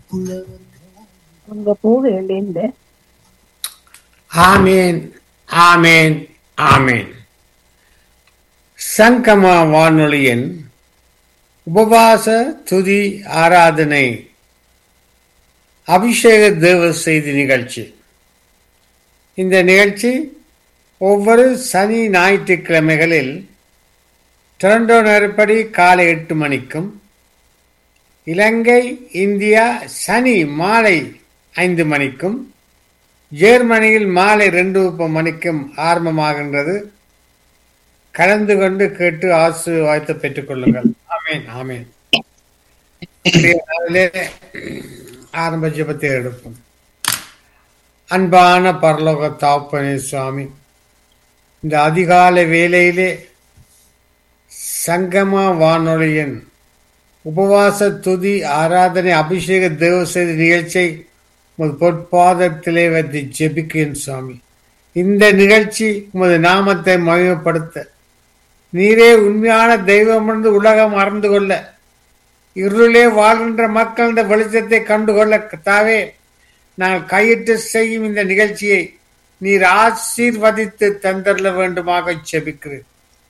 உங்க பூவேலேந்து ஆமேன் ஆமேன் ஆமேன் சங்கமா வானொலியின் உபவாச துதி ஆராதனை அபிஷேக தேவ செய்தி நிகழ்ச்சி இந்த நிகழ்ச்சி ஒவ்வொரு சனி ஞாயிற்றுக்கிழமைகளில் டொரண்டோ நேரப்படி காலை எட்டு மணிக்கும் இலங்கை இந்தியா சனி மாலை ஐந்து மணிக்கும் ஜெர்மனியில் மாலை ரெண்டு முப்பது மணிக்கும் ஆரம்பமாகின்றது கலந்து கொண்டு கேட்டு ஆசீர்வாதத்தை பெற்றுக் கொள்ளுங்கள் ஆமேன் ஆமேன் இன்றைய நாளிலே ஆரம்ப ஜெபத்தை எடுப்போம் அன்பான பரலோக தாப்பனே சுவாமி இந்த அதிகாலை வேளையிலே சங்கமா வானொலியின் உபவாச துதி ஆராதனை அபிஷேக தேவ செய்தி நிகழ்ச்சியை உமது பொற்பாதத்திலே வைத்து ஜெபிக்கிறேன் சுவாமி இந்த நிகழ்ச்சி உமது நாமத்தை மகிமைப்படுத்த நீரே உண்மையான தெய்வம் என்று உலகம் அறிந்து கொள்ள இருளிலே வாழ்கின்ற மக்கள் இந்த வெளிச்சத்தை கண்டுகொள்ள தாவே நான் கையிட்டு செய்யும் இந்த நிகழ்ச்சியை நீர் ஆசீர்வதித்து தந்தரல வேண்டுமாக செபிக்கிறேன்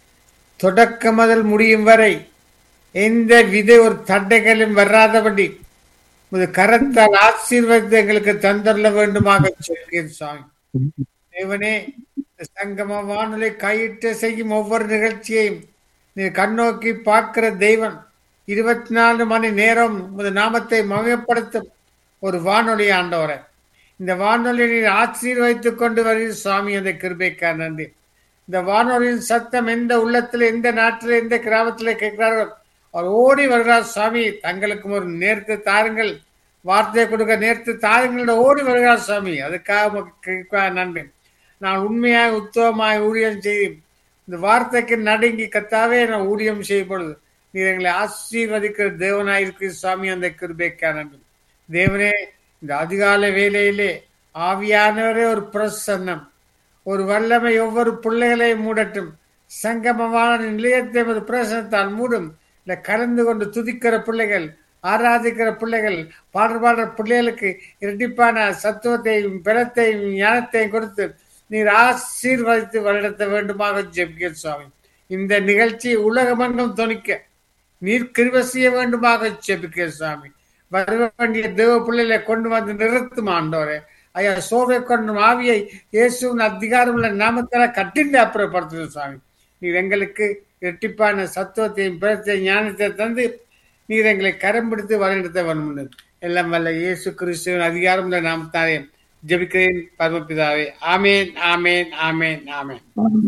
தொடக்க முதல் முடியும் வரை எந்த வித ஒரு தடைகளும் வராதபடி உமது கரத்தால் ஆசீர்வாதத்தை எங்களுக்கு தந்தரல வேண்டுமாக சொல்கிறேன் சுவாமி தேவனே இந்த சங்கம வானொலி கையிட்டு செய்யும் ஒவ்வொரு நிகழ்ச்சியையும் நீ கண்ணோக்கி பார்க்கிற தெய்வம் இருபத்தி நாலு மணி நேரம் உமது நாமத்தை மகிமைப்படுத்தும் ஒரு வானொலி ஆண்டவரை இந்த வானொலியை நீர் ஆசீர்வதித்துக் கொண்டு வருகிற சுவாமி அந்த கிருபைக்கா நன்றி இந்த வானொலியின் சத்தம் எந்த உள்ளத்தில் எந்த நாட்டில் எந்த கிராமத்தில் கேட்கிறார்கள் அவர் ஓடி வருகிறார் சுவாமி தங்களுக்கும் ஒரு நேர்த்து தாருங்கள் வார்த்தையை கொடுக்க நேர்த்து தாருங்கள் ஓடி வருகிறார் சுவாமி அதுக்காக உமக்கு கிருபா நன்றி நான் உண்மையாக உத்தவமாக ஊழியம் செய்து இந்த வார்த்தைக்கு நடுங்கி கத்தாவே நான் ஊழியம் செய்யும் பொழுது நீர் எங்களை ஆசீர்வதிக்கிற தேவனாயிருக்கிற சுவாமி அந்த கிருபைக்கா நன்றி தேவனே இந்த அதிகாலை வேலையிலே ஆவியானவரே ஒரு பிரசன்னம் ஒரு வல்லமை ஒவ்வொரு பிள்ளைகளை மூடட்டும் சங்கமமான நிலையத்தை ஒரு பிரசனத்தால் மூடும் இல்லை கலந்து கொண்டு துதிக்கிற பிள்ளைகள் ஆராதிக்கிற பிள்ளைகள் பாடல் பாடுற பிள்ளைகளுக்கு இரட்டிப்பான சத்துவத்தையும் பலத்தையும் ஞானத்தையும் கொடுத்து நீர் ஆசீர்வதித்து வழிநடத்த வேண்டுமாக ஜெபிக்க சுவாமி இந்த நிகழ்ச்சி உலகமெங்கும் துணிக்க நீர் கிருப செய்ய வேண்டுமாக ஜெபிக்க சுவாமி வர வேண்டிய தேவ பிள்ளைகளை கொண்டு வந்து நிறுத்தும் ஆண்டோரே ஐயா சோவை கொண்டு ஆவியை இயேசுவின் அதிகாரம் உள்ள நாமத்தால கட்டிந்து அப்புறப்படுத்துது சுவாமி நீர் எங்களுக்கு இரட்டிப்பான சத்துவத்தையும் பிறத்தையும் ஞானத்தை தந்து நீர் எங்களை கரம் பிடித்து வழிநடத்த வேண்டும் எல்லாம் வல்ல இயேசு கிறிஸ்துவின் அதிகாரம் உள்ள நாமத்தாலே ஜெபிக்கிறேன் பரமபிதாவே ஆமேன் ஆமேன் ஆமேன் ஆமேன்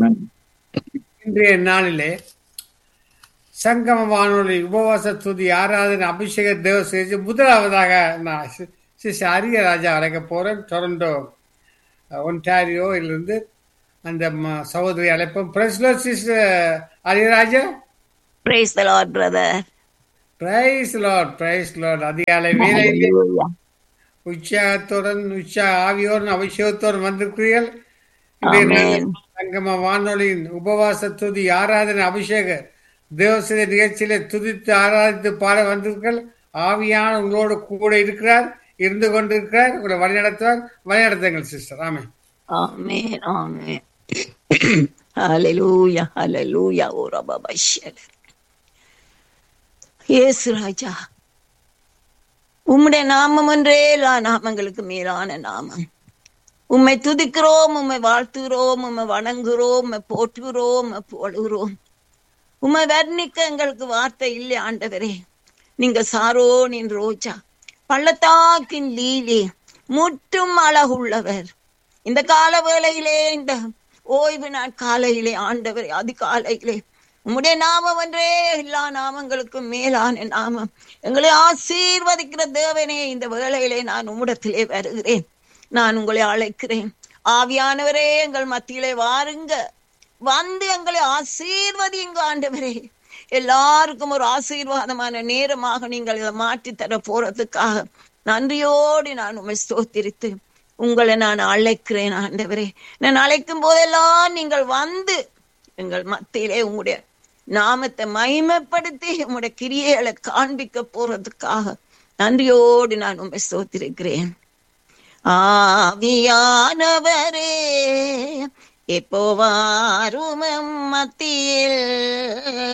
இன்றைய நாளிலே சங்கம வானொலி உபவாச துதி ஆராதனை அபிஷேக தேவ செய்து முதலாவதாக நான் சிஸ் அரியராஜா அழைக்க போறேன் டொரண்டோ ஒன்டாரியோ இருந்து அந்த ம- சகோதரி அழைப்போம் பிரஸ்லோ sis Ariyaraja Praise the Lord, brother. Praise Lord praise Lord அதிகாலை வேலையிலே Hallelujah. உற்சாகத்துடன் உற்சாக ஆவியோடன் அபிஷேகத்தோடு வந்திருக்கிறீர்கள் இன்றைய Amen. நாளில் சங்கம வானொலியின் உபவாச துதி ஆராதனை அபிஷேக தேவசத நிகழ்ச்சியில துதித்து ஆராதித்து பாட வந்திருக்கள் ஆவியான உங்களோடு கூட இருக்கிறார் இருந்து கொண்டிருக்கிறார் உங்களை வழிநடத்துவார் வழிநடத்துங்கள் சிஸ்டர் ஆமே Amen. Amen. Hallelujah. Hallelujah. Oh, Rabba Bashir. இயேசு ராஜா உம்முடைய நாமம் ஒன்றே எல்லா நாமங்களுக்கு மேலான நாமம் உம்மை துதிக்கிறோம் உம்மை வாழ்த்துகிறோம் உம்மை வணங்குகிறோம் உம்மை போற்றுகிறோம் உம்மை புகழுகிறோம் உம்மை வர்ணிக்க எங்களுக்கு வார்த்தை இல்லை ஆண்டவரே நீங்க சாரோனின் ரோஜா பள்ளத்தாக்கின் லீலி முற்றும் அழகுள்ளவர் இந்த கால வேளையிலே இந்த ஓய்வு நாள் காலையிலே ஆண்டவர் அதிகாலையிலே உம்முடைய நாமம் ஒன்றே எல்லா நாமங்களுக்கும் மேலான நாமம் எங்களை ஆசீர்வதிக்கிற தேவனே இந்த வேளையிலே நான் உம்மிடத்திலே வருகிறேன் நான் உங்களை அழைக்கிறேன் ஆவியானவரே எங்கள் மத்தியிலே வாருங்க வந்து எங்களை ஆசீர்வதிங்க ஆண்டவரே எல்லாருக்கும் ஒரு ஆசீர்வாதமான நேரமாக நீங்கள் இதை மாற்றி தர போறதுக்காக நன்றியோடு நான் உண்மை ஸ்தோத்திரித்து உங்களை நான் அழைக்கிறேன் ஆண்டவரே நான் அழைக்கும் போதெல்லாம் நீங்கள் வந்து எங்கள் மத்தியிலே உங்களுடைய நாமத்தை மகிமைப்படுத்தி உங்களுடைய கிரியைகளை காண்பிக்க போறதுக்காக நன்றியோடு நான் உண்மை ஸ்தோத்திருக்கிறேன் ஆவியானவரே எப்போ வாரும் மத்தியில்